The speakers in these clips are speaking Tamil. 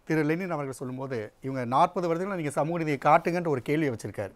திரு லெனின் அவர்கள் சொல்லும்போது இவங்க நாற்பது வருடங்களில் நீங்கள் சமூக நீதியை காட்டுங்கன்ற ஒரு கேள்வியை வச்சிருக்காரு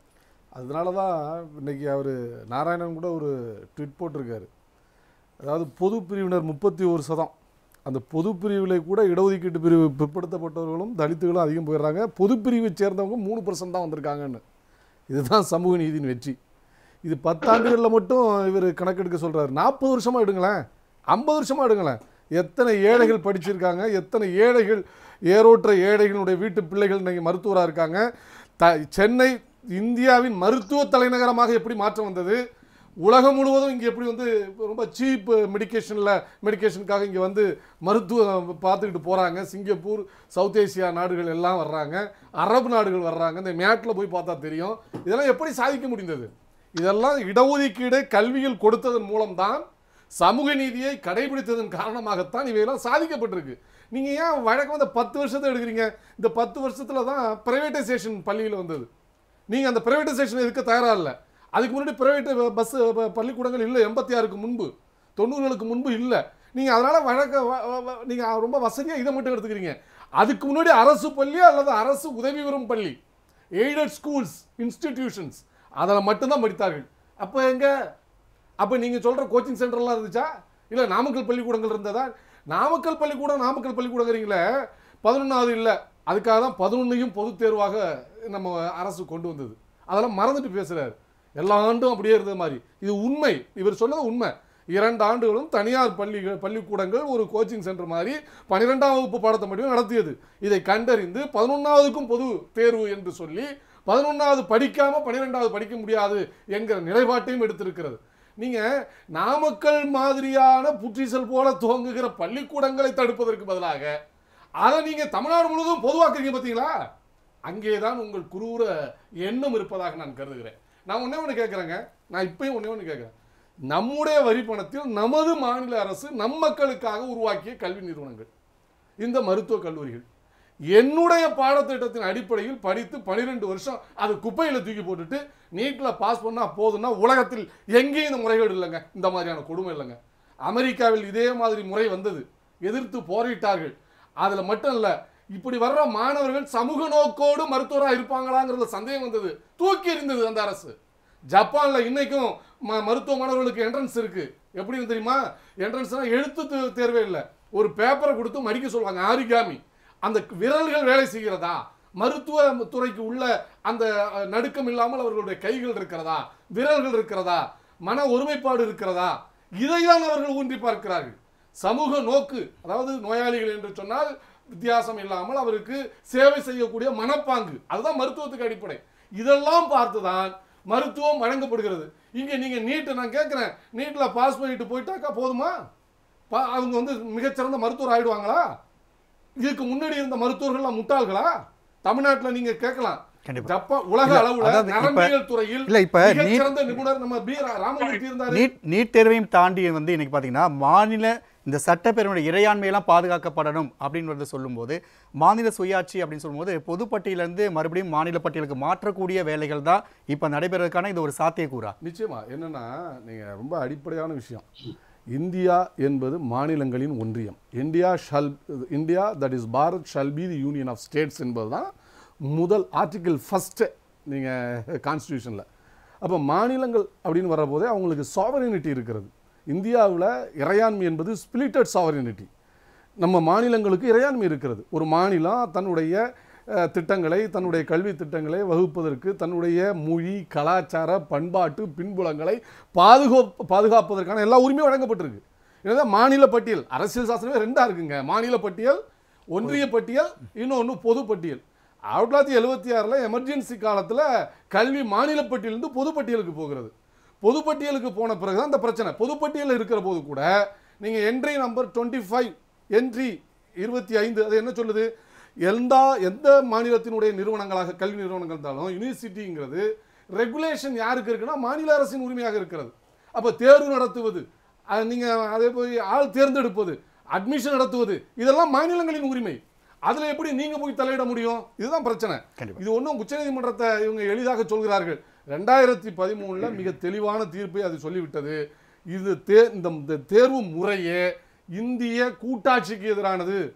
அதனால தான் இன்னைக்கு அவர் நாராயணன் கூட ஒரு ட்வீட் போட்டிருக்காரு அதாவது பொது பிரிவினர் முப்பத்தி ஒரு சதம் அந்த பொது பிரிவில் கூட இடஒதுக்கீட்டு பிரிவு பிற்படுத்தப்பட்டவர்களும் தலித்துகளும் அதிகம் போயிடுறாங்க பொது பிரிவை சேர்ந்தவங்க மூணு பர்சன்ட் தான் வந்திருக்காங்கன்னு இதுதான் சமூக நீதியின் வெற்றி இது பத்தாண்டுகளில் மட்டும் இவர் கணக்கெடுக்க சொல்றாரு நாற்பது வருஷமாக எடுங்களேன் ஐம்பது வருஷமாக எடுங்களேன் எத்தனை ஏழைகள் படிச்சிருக்காங்க எத்தனை ஏழைகள் ஏரோற்ற ஏழைகளுடைய வீட்டு பிள்ளைகள் இன்னைக்கு மருத்துவராக இருக்காங்க த சென்னை இந்தியாவின் மருத்துவ தலைநகரமாக எப்படி மாற்றம் வந்தது உலகம் முழுவதும் இங்கே எப்படி வந்து ரொம்ப சீப் மெடிக்கேஷனில் மெடிக்கேஷனுக்காக இங்கே வந்து மருத்துவம் பார்த்துக்கிட்டு போகிறாங்க சிங்கப்பூர் சவுத் ஏசியா நாடுகள் எல்லாம் வர்றாங்க அரபு நாடுகள் வர்றாங்க இந்த மேட்டில் போய் பார்த்தா தெரியும் இதெல்லாம் எப்படி சாதிக்க முடிந்தது இதெல்லாம் இடஒதுக்கீடு கல்வியில் கொடுத்ததன் மூலம்தான் சமூக நீதியை கடைபிடித்ததன் காரணமாகத்தான் இவையெல்லாம் சாதிக்கப்பட்டிருக்கு நீங்க ஏன் வழக்கம் இந்த பத்து வருஷத்தை எடுக்கிறீங்க இந்த பத்து வருஷத்துல தான் பிரைவேட்டைசேஷன் பள்ளியில் வந்தது நீங்க அந்த பிரைவேட்டைசேஷன் இருக்க தயாரா இல்லை அதுக்கு முன்னாடி பிரைவேட் பஸ் பள்ளிக்கூடங்கள் இல்லை எண்பத்தி ஆறுக்கு முன்பு தொண்ணூறுகளுக்கு முன்பு இல்லை நீங்க அதனால வழக்க வ- வ- வ- நீங்க ரொம்ப வசதியா இதை மட்டும் எடுத்துக்கிறீங்க அதுக்கு முன்னாடி அரசு பள்ளி அல்லது அரசு உதவி பெறும் பள்ளி எய்டட் ஸ்கூல்ஸ் இன்ஸ்டிடியூஷன்ஸ் அதில் மட்டும்தான் படித்தார்கள் அப்போ எங்க அப்போ நீங்க சொல்ற கோச்சிங் சென்டர்லாம் இருந்துச்சா இல்ல நாமக்கல் பள்ளிக்கூடங்கள் இருந்ததா நாமக்கல் பள்ளிக்கூடம் நாமக்கல் பள்ளிக்கூடங்கிறீங்களே பதினொன்றாவது இல்லை அதுக்காக தான் பதினொன்னையும் பொதுத் தேர்வாக நம்ம அரசு கொண்டு வந்தது அதெல்லாம் மறந்துட்டு பேசுறாரு எல்லா ஆண்டும் அப்படியே இருந்த மாதிரி இது உண்மை இவர் சொன்னது உண்மை இரண்டு ஆண்டுகளும் தனியார் பள்ளிகள் பள்ளிக்கூடங்கள் ஒரு கோச்சிங் சென்டர் மாதிரி பன்னிரெண்டாம் வகுப்பு பாடத்தை மட்டும் நடத்தியது இதை கண்டறிந்து பதினொன்றாவதுக்கும் பொது தேர்வு என்று சொல்லி பதினொன்றாவது படிக்காம பன்னிரெண்டாவது படிக்க முடியாது என்கிற நிலைப்பாட்டையும் எடுத்திருக்கிறது நீங்க நாமக்கல் மாதிரியான புற்றீசல் போல துவங்குகிற பள்ளிக்கூடங்களை தடுப்பதற்கு பதிலாக அதை நீங்க தமிழ்நாடு முழுவதும் பொதுவாக்குறீங்க பார்த்தீங்களா அங்கேதான் உங்கள் குரூர எண்ணம் இருப்பதாக நான் கருதுகிறேன் நான் ஒண்ணே ஒன்று கேட்குறேங்க நான் இப்பயும் ஒண்ணே ஒன்று கேட்குறேன் நம்முடைய வரி பணத்தில் நமது மாநில அரசு நம் மக்களுக்காக உருவாக்கிய கல்வி நிறுவனங்கள் இந்த மருத்துவக் கல்லூரிகள் என்னுடைய பாடத்திட்டத்தின் அடிப்படையில் படித்து 12 வருஷம் அது குப்பையில தூக்கி போட்டுட்டு நீட்ல பாஸ் பண்ணா போதும்னா உலகத்தில் எங்கேயும் இந்த முறைகேடு இல்லைங்க இந்த மாதிரியான கொடுமை இல்லைங்க அமெரிக்காவில் இதே மாதிரி முறை வந்தது எதிர்த்து போரிட்டார்கள் அதுல மட்டும் இல்ல இப்படி வர்ற மாணவர்கள் சமூக நோக்கோடு மருத்துவராக இருப்பாங்களாங்கிறதுல சந்தேகம் வந்தது தூக்கி எறிந்தது அந்த அரசு ஜப்பான்ல இன்னைக்கும் ம- மருத்துவ மாணவர்களுக்கு என்ட்ரன்ஸ் இருக்கு எப்படின்னு தெரியுமா என்ட்ரன்ஸ்னா எழுத்து தே- தேர்வே இல்லை ஒரு பேப்பரை கொடுத்து மடிக்க சொல்லுவாங்க ஆரிகாமி அந்த விரல்கள் வேலை செய்கிறதா மருத்துவ துறைக்கு உள்ள அந்த அஹ், நடுக்கம் இல்லாமல் அவர்களுடைய கைகள் இருக்கிறதா விரல்கள் இருக்கிறதா மன ஒருமைப்பாடு இருக்கிறதா இதைதான் அவர்கள் ஊன்றி பார்க்கிறார்கள் சமூக நோக்கு அதாவது நோயாளிகள் என்று சொன்னால் வித்தியாசம் இல்லாமல் அவருக்கு சேவை செய்யக்கூடிய மனப்பாங்கு அதுதான் மருத்துவத்துக்கு அடிப்படை இதெல்லாம் பார்த்துதான் மருத்துவம் வழங்கப்படுகிறது இங்க நீங்க நீட் நான் கேட்கிறேன் நீட்ல பாஸ் பண்ணிட்டு போயிட்டாக்கா போதுமா பா- அவங்க வந்து மிகச்சிறந்த மருத்துவர் ஆயிடுவாங்களா இதுக்கு முன்னாடி இருந்த மருத்துவர்கள்லாம் முட்டாள்களா தமிழ்நாட்டுல நீங்க கேட்கலாம் கண்டிப்பா. ஜப்பான் உலக இல்ல, அளவுல அதாவது இப்ப- நரம்பியல் துறையில் இல்ல, இப்ப நீட்- மிகச்சிறந்த நிபுணர் நம்ம பி ரா- ராமமூர்த்தி இருந்தாரு நீட் நீட் தேர்வையும் தாண்டி வந்து இன்னைக்கு பார்த்தீங்கன்னா மாநில இந்த சட்டப்பேரவையுடைய இறையாண்மையெல்லாம் பாதுகாக்கப்படணும் அப்படின்றத சொல்லும்போது மாநில சுயாட்சி அப்படின்னு சொல்லும்போது பொதுப்பட்டியலேருந்து மறுபடியும் மாநில பட்டியலுக்கு மாற்றக்கூடிய வேலைகள் தான் இப்போ நடைபெறதுக்கான இது ஒரு சாத்தியக்கூறா நிச்சயமா என்னன்னா நீங்க ரொம்ப அடிப்படையான விஷயம் இந்தியா என்பது மாநிலங்களின் ஒன்றியம் India shall India that is Bharat shall be the union of states என்பதுதான் முதல் ஆர்டிகிள் ஃபஸ்ட்டு நீங்கள் கான்ஸ்டியூஷனில் அப்போ மாநிலங்கள் அப்படின்னு வரபோதே அவங்களுக்கு சாவரினிட்டி இருக்கிறது இந்தியாவில் இறையாண்மை என்பது ஸ்பிளிட்டட் சாவரினிட்டி நம்ம மாநிலங்களுக்கு இறையாண்மை இருக்கிறது ஒரு மாநிலம் தன்னுடைய அஹ், திட்டங்களை தன்னுடைய கல்வி திட்டங்களை வகுப்பதற்கு தன்னுடைய மொழி கலாச்சார பண்பாட்டு பின்புலங்களை பாதுகாப்பு பாதுகாப்பதற்கான எல்லா உரிமையும் வழங்கப்பட்டிருக்கு எனவே மாநில பட்டியல் அரசியல் சாசனமே ரெண்டா இருக்குங்க மாநில பட்டியல் ஒன்றிய பட்டியல் இன்னொன்று பொது பட்டியல் ஆயிரத்தி தொள்ளாயிரத்தி எழுபத்தி ஆறில் எமர்ஜென்சி காலத்தில் கல்வி மாநில பட்டியலிருந்து பொது பட்டியலுக்கு போகிறது பொதுப்பட்டியலுக்கு போன பிறகு தான் இந்த பிரச்சனை பொதுப்பட்டியலில் இருக்கிற போது கூட நீங்கள் entry number twenty five entry இருபத்தி ஐந்து அது என்ன சொல்லுது எந்த எந்த மாநிலத்தினுடைய நிறுவனங்களாக கல்வி நிறுவனங்கள் இருந்தாலும் யூனிவர்சிட்டிங்கிறது ரெகுலேஷன் யாருக்கு இருக்குன்னா மாநில அரசின் உரிமையாக இருக்கிறது அப்போ தேர்வு நடத்துவது அது நீங்கள் அதே போய் ஆள் தேர்ந்தெடுப்பது அட்மிஷன் நடத்துவது இதெல்லாம் மாநிலங்களின் உரிமை அதில் எப்படி நீங்கள் போய் தலையிட முடியும் இதுதான் பிரச்சனை கண்டிப்பா. இது ஒன்றும் உச்சநீதிமன்றத்தை இவங்க எளிதாக சொல்கிறார்கள் ரெண்டாயிரத்தி பதிமூணுல மிக தெளிவான தீர்ப்பை அது சொல்லிவிட்டது இது தே இந்த இந்த தேர்வு முறையே இந்திய கூட்டாட்சிக்கு எதிரானது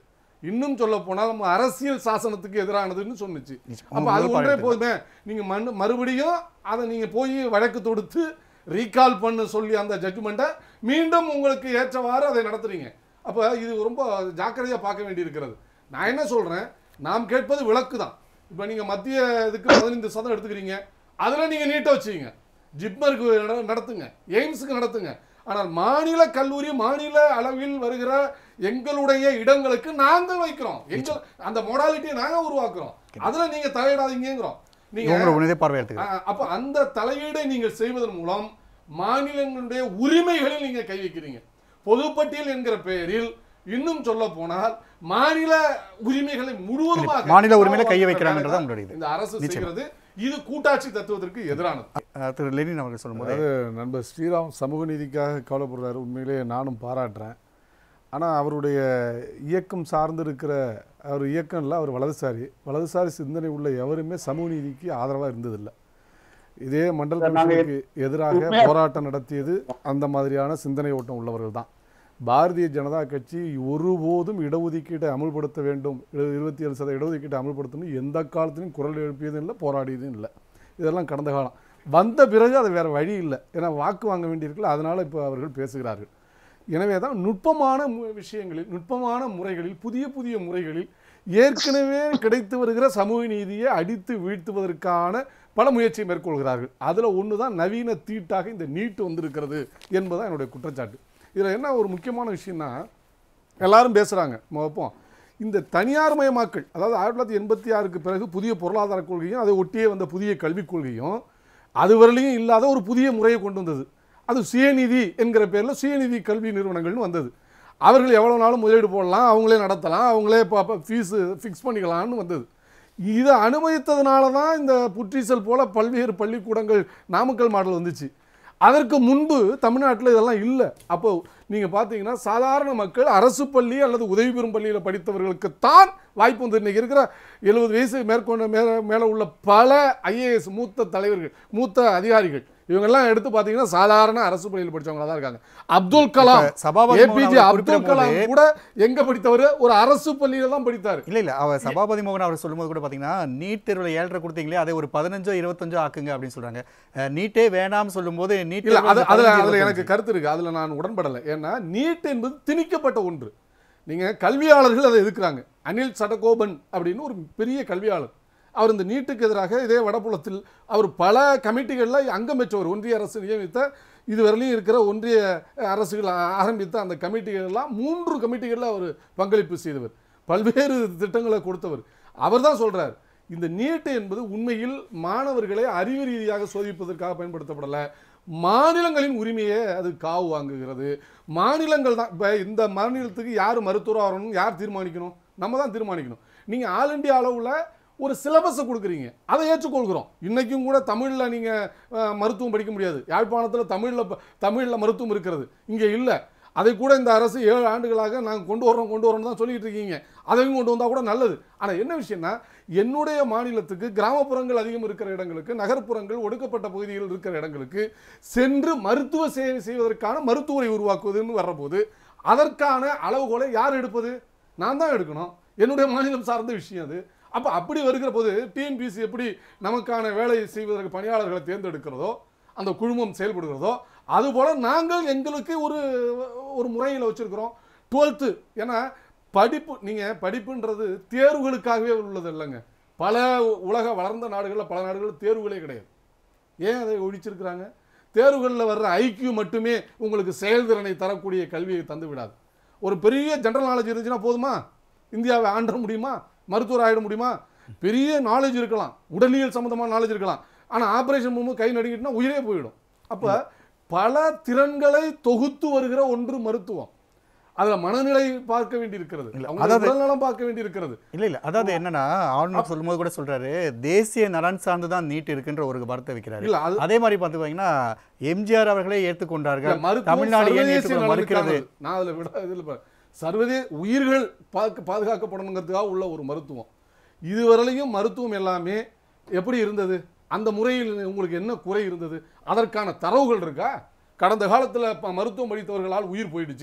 இன்னும் சொல்ல போனால் நம்ம அரசியல் சாசனத்துக்கு எதிரானதுன்னு சொன்னுச்சு நிச்சயம். அப்ப அது முதல் ஒன்றே பாராட்டு. போதுமே நீங்க மண்ணு மறுபடியும் அதை நீங்க போய் வழக்கு தொடுத்து ரீகால் பண்ண சொல்லி அந்த ஜட்ஜ்மெண்ட்டை மீண்டும் உங்களுக்கு ஏற்றவாறு அதை நடத்துறீங்க அப்ப இது ரொம்ப ஜாக்கிரதையா பார்க்க வேண்டியிருக்கிறது நான் என்ன சொல்றேன் நாம் கேட்பது விளக்கு தான் இப்போ நீங்க மத்திய இதுக்கு பதினைந்து சதம் எடுத்துக்கிறீங்க அதுல நீங்க நீட்ட வச்சுங்க ஜிப்மருக்கு நட- நடத்துங்க எய்ம்ஸுக்கு நடத்துங்க ஆனால் மாநில கல்லூரி மாநில அளவில் வருகிற எங்களுடைய இடங்களுக்கு நாங்கள் வைக்கிறோம் எங்கள் அந்த மொடாலிட்டியை நாங்க உருவாக்குறோம் அதுல நீங்க தலையிடாதீங்கிறோம் நீங்க உங்களோட உணர்வை பார்வையிடுத்துக்கிறேன் ஆ, அப்ப அந்த தலையீடை நீங்கள் செய்வதன் மூலம் மாநிலங்களுடைய உரிமைகளில் நீங்க கை வைக்கிறீங்க பொதுப்பட்டியல் என்கிற பெயரில் இன்னும் சொல்ல போனால் மாநில உரிமைகளை முழுவதுமாக மாநில உரிமையில கையை காப்பாற்றுற வைக்கிறாங்கன்றதா வேலை உங்களுடைய இது. இந்த அரசு செய்கிறது இது கூட்டாட்சி தத்துவத்திற்கு எதிரானது அஹ் திரு லெனின் அவர்கள் சொல்லும்போது அதாவது நண்பர் ஸ்ரீராம் சமூக நீதிக்காக கவலைப்படுறாரு உண்மையிலே நானும் பாராட்டுறேன் ஆனால் அவருடைய இயக்கம் சார்ந்து இருக்கிற அவர் இயக்கம் இல்லை அவர் வலதுசாரி வலதுசாரி சிந்தனை உள்ள எவருமே சமூக நீதிக்கு ஆதரவாக இருந்ததில்லை இதே மண்டல் சார், நாங்க கமிஷனுக்கு எதிராக உண்மையா- போராட்டம் நடத்தியது அந்த மாதிரியான சிந்தனை ஓட்டம் உள்ளவர்கள் தான் பாரதிய ஜனதா கட்சி ஒருபோதும் இடஒதுக்கீட்டை அமல்படுத்த வேண்டும் இரு- இருபத்தி ஏழு சதவீத இடஒதுக்கீட்டை அமல்படுத்தணும் எந்த காலத்திலும் குரல் எழுப்பியதும் இல்லை போராடியதும் இல்லை இதெல்லாம் கடந்த காலம் வந்த பிறகு அது வேற வழி இல்லை ஏன்னா வாக்கு வாங்க வேண்டியிருக்குல்ல அதனால இப்போ அவர்கள் பேசுகிறார்கள் எனவே தான் நுட்பமான மு- விஷயங்களில் நுட்பமான முறைகளில் புதிய புதிய முறைகளில் ஏற்கனவே கிடைத்து வருகிற சமூக நீதியை அடித்து வீழ்த்துவதற்கான பல முயற்சியை மேற்கொள்கிறார்கள் அதில் ஒன்று தான் நவீன தீட்டாக இந்த நீட் வந்திருக்கிறது என்பதுதான் என்னுடைய குற்றச்சாட்டு இதில் என்ன ஒரு முக்கியமான விஷயம்னா எல்லாரும் பேசுகிறாங்க வைப்போம் இந்த தனியார் மயமாக்கல் அதாவது ஆயிரத்தி தொள்ளாயிரத்தி எண்பத்தி ஆறுக்கு பிறகு புதிய பொருளாதார கொள்கையும் அதை ஒட்டியே வந்த புதிய கல்விக் கொள்கையும் அதுவரையிலையும் இல்லாத ஒரு புதிய முறையை கொண்டு வந்தது அது சுயநிதி என்கிற பேரில் சுயநிதி கல்வி நிறுவனங்கள்னு வந்தது அவர்கள் எவ்வளோ நாளும் முதலீடு போடலாம் அவங்களே நடத்தலாம் அவங்களே இப்போ ஃபீஸு ஃபிக்ஸ் பண்ணிக்கலாம்னு வந்தது இதை அனுமதித்ததுனால தான் இந்த புற்றீசல் போல பல்வேறு பள்ளிக்கூடங்கள் நாமக்கல் மாடல் வந்துச்சு அதற்கு முன்பு தமிழ்நாட்டில் இதெல்லாம் இல்லை அப்போ நீங்கள் பார்த்தீங்கன்னா சாதாரண மக்கள் அரசு பள்ளி அல்லது உதவி பெறும் பள்ளியில் படித்தவர்களுக்குத்தான் வாய்ப்பு வந்து இன்னைக்கு இருக்கிற எழுபது வயசு மேற்கொண்ட மேலே மேலே உள்ள பல ஐஏஎஸ் மூத்த தலைவர்கள் மூத்த அதிகாரிகள் இவங்கெல்லாம் எடுத்து பார்த்தீங்கன்னா சாதாரண அரசு பள்ளியில் படிச்சவங்களா தான் இருக்காங்க அப்துல் கலாம் இப்ப சபாபதி மோகன் ஏபிஜே அவர் அப்துல் கலாம் குறிப்பிடும்போது- கூட எங்க படித்தவர் ஒரு அரசு பள்ளியில தான் படித்தார் இல்ல இல்ல அவர் சபாபதி மோகன் அவர் சொல்லும்போது கூட பாத்தீங்கன்னா நீட் தேர்வுல ஏழரை கொடுத்தீங்களே அதை ஒரு பதினஞ்சோ இருபத்தஞ்சோ ஆக்குங்க அப்படின்னு சொல்றாங்க அஹ் நீட்டே வேணாம்னு சொல்லும்போது நீட் இல்ல தேர்வு அது வந்து அதுல 15, அதுல 25. எனக்கு கருத்து இருக்கு அதுல நான் உடன்படலை ஏன்னா நீட் என்பது திணிக்கப்பட்ட ஒன்று நீங்க கல்வியாளர்கள் அதை எதிர்க்கிறாங்க அனில் சடகோபன் அப்படின்னு ஒரு பெரிய கல்வியாளர் அவர் இந்த நீட்டுக்கு எதிராக இதே வடபுலத்தில் அவர் பல கமிட்டிகளில் அங்கம் பெற்றவர் ஒன்றிய அரசு நியமித்த இதுவரையிலும் இருக்கிற ஒன்றிய அரசுகள் ஆ- ஆரம்பித்த அந்த கமிட்டிகள் எல்லாம் மூன்று கமிட்டிகளில் அவர் பங்களிப்பு செய்தவர் பல்வேறு திட்டங்களை கொடுத்தவர் அவர் தான் சொல்றார் இந்த நீட்டு என்பது உண்மையில் மாணவர்களை அறிவு ரீதியாக சோதிப்பதற்காக பயன்படுத்தப்படலை மாநிலங்களின் உரிமையை அது காவு வாங்குகிறது மாநிலங்கள் தான் இப்போ இந்த மாநிலத்துக்கு யார் மருத்துவராக வரணும் யார் தீர்மானிக்கணும் நம்ம தான் தீர்மானிக்கணும் நீங்கள் ஆல் இண்டியா அளவில் ஒரு சிலபஸை கொடுக்குறீங்க அதை ஏற்றுக்கொள்கிறோம் இன்றைக்கும் கூட தமிழில் நீங்கள் மருத்துவம் படிக்க முடியாது யாழ்ப்பாணத்தில் தமிழில் தமிழில் மருத்துவம் இருக்கிறது இங்கே இல்லை அதை கூட இந்த அரசு ஏழு ஆண்டுகளாக நாங்கள் கொண்டு வரோம் கொண்டு வரோம்னு தான் சொல்லிட்டு இருக்கீங்க அதையும் கொண்டு வந்தால் கூட நல்லது ஆனால் என்ன விஷயம்னா என்னுடைய மாநிலத்துக்கு கிராமப்புறங்கள் அதிகம் இருக்கிற இடங்களுக்கு நகர்ப்புறங்கள் ஒடுக்கப்பட்ட பகுதிகள் இருக்கிற இடங்களுக்கு சென்று மருத்துவ சேவை செய்வதற்கான மருத்துவரை உருவாக்குவதுன்னு வர்றபோது அதற்கான அளவுகோலை யார் எடுப்பது நான் தான் எடுக்கணும் என்னுடைய மாநிலம் சார்ந்த விஷயம் அது அப்போ அப்படி வருகிற போது டிஎன்பிசி எப்படி நமக்கான வேலை செய்வதற்கு பணியாளர்களை தேர்ந்தெடுக்கிறதோ அந்த குழுமம் செயல்படுகிறதோ அதுபோல் நாங்கள் எங்களுக்கு ஒரு ஒரு முறையில் வச்சுருக்கிறோம் டுவெல்த்து ஏன்னா படிப்பு நீங்கள் படிப்புன்றது தேர்வுகளுக்காகவே உள்ளது இல்லைங்க பல உலக வளர்ந்த நாடுகளில் பல நாடுகளில் தேர்வுகளே கிடையாது ஏன் அதை ஒழிச்சிருக்கிறாங்க தேர்வுகளில் வர்ற ஐக்கியூ மட்டுமே உங்களுக்கு செயல்திறனை தரக்கூடிய கல்வியை தந்து விடாது ஒரு பெரிய ஜென்ரல் நாலேஜ் இருந்துச்சுன்னா போதுமா இந்தியாவை ஆண்ட முடியுமா மருத்துவர் ஆகிட முடியுமா பெரிய நாலேஜ் இருக்கலாம் உடலியல் சம்மந்தமான நாலேஜ் இருக்கலாம் ஆனால் ஆப்ரேஷன் பண்ணும்போது கை நடுங்கிட்டுனா உயிரே போயிடும் அப்போ பல திறன்களை தொகுத்து வருகிற ஒன்று மருத்துவம் அதில் மனநிலை பார்க்க வேண்டியிருக்கிறது அவங்க அதாவது- உடல்நலம் பார்க்க வேண்டியிருக்கிறது இல்ல இல்ல அதாவது என்னன்னா ஆளுநர் சொல்லும்போது கூட சொல்றாரு தேசிய நலன் சார்ந்து தான் நீட் இருக்குன்ற ஒரு வார்த்தை வைக்கிறாரு இல்ல அது அதே மாதிரி பார்த்துக்கிட்டீங்கன்னா எம்ஜிஆர் அவர்களே இல்ல, ஏற்றுக்கொண்டார்கள் மருத்துவம் தமிழ்நாடு ஏன் சர்வதேச ஏற்றுக்கொள்ள மறுக்கிறது நலனுக்கானது. நான் அதில் விட இதில் பா- சர்வதேச உயிர்கள் பாக்க பாதுகாக்கப்படணுங்கிறதுக்காக உள்ள ஒரு மருத்துவம் இதுவரையிலையும் மருத்துவம் எல்லாமே எப்படி இருந்தது அந்த முறையில் உங்களுக்கு என்ன குறை இருந்தது அதற்கான தரவுகள் இருக்கா கடந்த காலத்தில் மருத்துவம் படித்தவர்களால் உயிர் போயிடுச்சு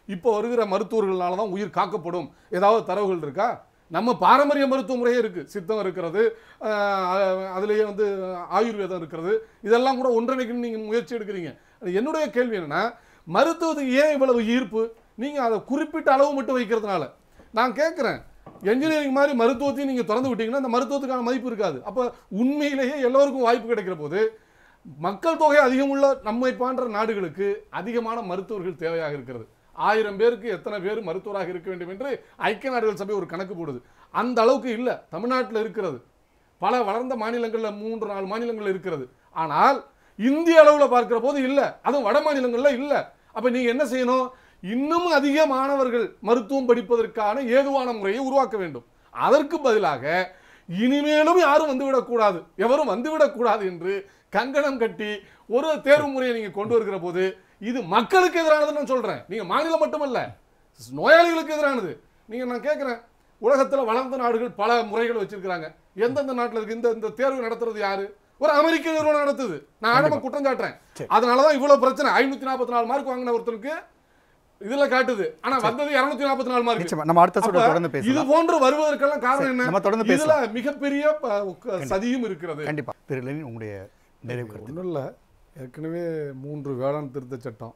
இப்போ வருகிற மருத்துவர்களால தான் உயிர் காக்கப்படும் ஏதாவது தரவுகள் இருக்கா நம்ம பாரம்பரிய மருத்துவ முறையே இருக்கு சித்தம் இருக்கிறது ஆஹ் அதுலயே வந்து ஆயுர்வேதம் இருக்கிறது இதெல்லாம் கூட ஒன்றிணைக்கணும் நீங்க முயற்சி எடுக்கிறீங்க என்னுடைய கேள்வி என்னன்னா மருத்துவத்துக்கு ஏன் இவ்வளவு ஈர்ப்பு நீங்க அதை குறிப்பிட்ட அளவு மட்டும் வைக்கிறதுனால நான் கேட்குறேன் என்ஜினியரிங் மாதிரி மருத்துவத்தையும் நீங்க திறந்து விட்டீங்கன்னா அந்த மருத்துவத்துக்கான மதிப்பு இருக்காது அப்ப உண்மையிலேயே எல்லோருக்கும் வாய்ப்பு கிடைக்கிற போது மக்கள் தொகை அதிகமுள்ள நம்மை போன்ற நாடுகளுக்கு அதிகமான மருத்துவர்கள் தேவையாக இருக்கிறது ஆயிரம் பேருக்கு எத்தனை பேர் மருத்துவராக இருக்க வேண்டும் என்று ஐக்கிய நாடுகள் சபை ஒரு கணக்கு போடுது அந்த அளவுக்கு இல்லை தமிழ்நாட்டில் இருக்கிறது பல வளர்ந்த மாநிலங்கள்ல மூன்று நாலு மாநிலங்கள் இருக்கிறது ஆனால் இந்திய அளவில் பார்க்கிற போது இல்லை அதுவும் வட மாநிலங்கள்ல இல்லை அப்ப நீங்க என்ன செய்யணும் இன்னும் அதிக மாணவர்கள் மருத்துவம் படிப்பதற்கான ஏதுவான முறையை உருவாக்க வேண்டும் அதற்கு பதிலாக இனிமேலும் யாரும் வந்துவிடக்கூடாது எவரும் வந்துவிடக்கூடாது என்று கங்கணம் கட்டி ஒரு தேர்வு முறையை நீங்க கொண்டு வருகிற போது இது மக்களுக்கு எதிரானதுன்னு நான் சொல்றேன் நீங்க மாநிலம் மட்டுமல்ல நோயாளிகளுக்கு எதிரானது நீங்க நான் கேட்கிறேன் உலகத்துல வளர்ந்த நாடுகள் பல முறைகள் வச்சிருக்கிறாங்க எந்தெந்த நாட்டுல இருக்கு இந்த இந்த தேர்வு நடத்துறது யாரு ஒரு அமெரிக்க நிறுவனம் நடத்துது நான் ஆழமா குற்றம் சாட்டுறேன் சரி. அதனாலதான் இவ்வளவு பிரச்சனை ஐநூத்தி நாற்பத்தி நாலு மார்க் வாங்கின ஒருத்தருக்கு இதுல காட்டுது ஆனா வந்தது இருநூத்தி நாற்பத்தி நாலு மார்க் நிச்சயமா நம்ம அடுத்த சொல்ல தொடர்ந்து இது பேசலாம் போன்று வருவதற்கெல்லாம் காரணம் என்ன நம்ம தொடர்ந்து இதுல பேசலாம். மிகப்பெரிய ப- சதியும் இருக்கிறது கண்டிப்பா திரு லெனின் உங்களுடைய நிறைவு கருத்து ஒன்றும் இல்லை ஏற்கனவே மூன்று வேளாண் திருத்த சட்டம்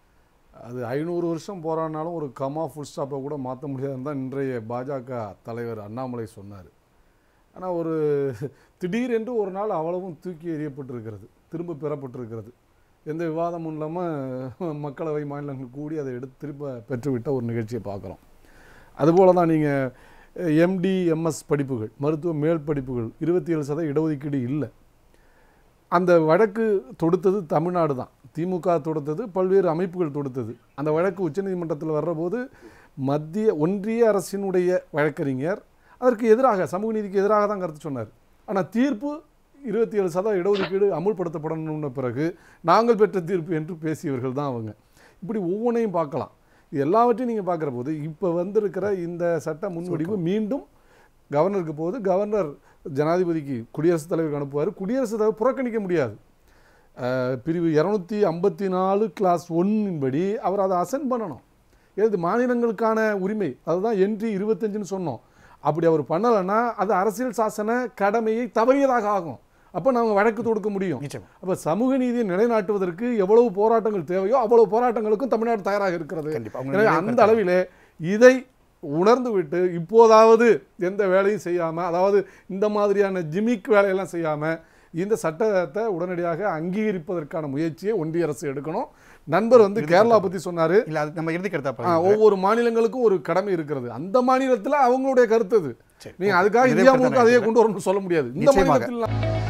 அது ஐநூறு வருஷம் போராடினாலும் ஒரு கமா ஃபுல் ஸ்டாப்பை கூட மாற்ற முடியாதுன்னு தான் இன்றைய பாஜக தலைவர் அண்ணாமலை சொன்னார் ஆனால் ஒரு திடீரென்று ஒரு நாள் அவ்வளவும் தூக்கி எறியப்பட்டிருக்கிறது திரும்ப பெறப்பட்டிருக்கிறது எந்த விவாதமும் இல்லாமல் மக்களவை மாநிலங்கள் கூடி அதை எடுத்து திரும்ப பெற்றுவிட்ட ஒரு நிகழ்ச்சியை பார்க்குறோம் அதுபோல தான் நீங்கள் எம்டி எம்எஸ் படிப்புகள் மருத்துவ மேல் படிப்புகள் இருபத்தி ஏழு சதவீத இடஒதுக்கீடு இல்லை அந்த வழக்கு தொடுத்தது தமிழ்நாடு தான் திமுக தொடுத்தது பல்வேறு அமைப்புகள் தொடுத்தது அந்த வழக்கு உச்சநீதிமன்றத்தில் வர்றபோது மத்திய ஒன்றிய அரசினுடைய வழக்கறிஞர் அதற்கு எதிராக சமூக நீதிக்கு எதிராக தான் கருத்து சொன்னார் ஆனால் தீர்ப்பு இருபத்தி ஏழு சதவீத இடஒதுக்கீடு அமுல்படுத்தப்படணும்ன பிறகு நாங்கள் பெற்ற தீர்ப்பு என்று பேசியவர்கள் தான் அவங்க இப்படி ஒவ்வொன்றையும் பார்க்கலாம் இது எல்லாவற்றையும் நீங்கள் பார்க்குற போது இப்போ வந்திருக்கிற இந்த சட்ட முன்வடிவு மீண்டும் கவர்னருக்கு போகுது கவர்னர் ஜனாதிபதிக்கு குடியரசுத் தலைவருக்கு அனுப்புவார் குடியரசுத் தலைவர் புறக்கணிக்க முடியாது அஹ், பிரிவு இரநூத்தி ஐம்பத்தி நாலு கிளாஸ் ஒன்னின்படி அவர் அதை அசென்ட் பண்ணணும் இது மாநிலங்களுக்கான உரிமை அதுதான் என்ட்ரி இருபத்தஞ்சுன்னு சொன்னோம் அப்படி அவர் பண்ணலைன்னா அது அரசியல் சாசன கடமையை தவறியதாக ஆகும் அப்போ நாங்கள் வழக்கு தொடுக்க முடியும் நிச்சயமா அப்போ சமூக நீதியை நிலைநாட்டுவதற்கு எவ்வளவு போராட்டங்கள் தேவையோ அவ்வளவு போராட்டங்களுக்கும் தமிழ்நாடு தயாராக இருக்கிறது கண்டிப்பா எனவே உங்களுடைய அந்த அளவிலே இதை உணர்ந்து விட்டு இப்போதாவது எந்த வேலையும் செய்யாம அதாவது இந்த மாதிரியான ஜிமிக் வேலையெல்லாம் செய்யாம இந்த சட்டத்தை உடனடியாக அங்கீகரிப்பதற்கான முயற்சியை ஒன்றிய அரசு எடுக்கணும் நண்பர் வந்து கேரளா பத்தி சொன்னாரு இல்ல அது நம்ம இறுதி ஆ, கருத்தா ஒவ்வொரு மாநிலங்களுக்கும் ஒரு கடமை இருக்கிறது அந்த மாநிலத்துல அவங்களுடைய கருத்து அது சரி நீங்க அதுக்காக நிறைவு இந்தியா கருத்தை முழுக்க நான் அதையே எடுத்துக்கிறேன். கொண்டு வரணும்னு சொல்ல முடியாது இந்த நிச்சயமாக. மாநிலத்தில்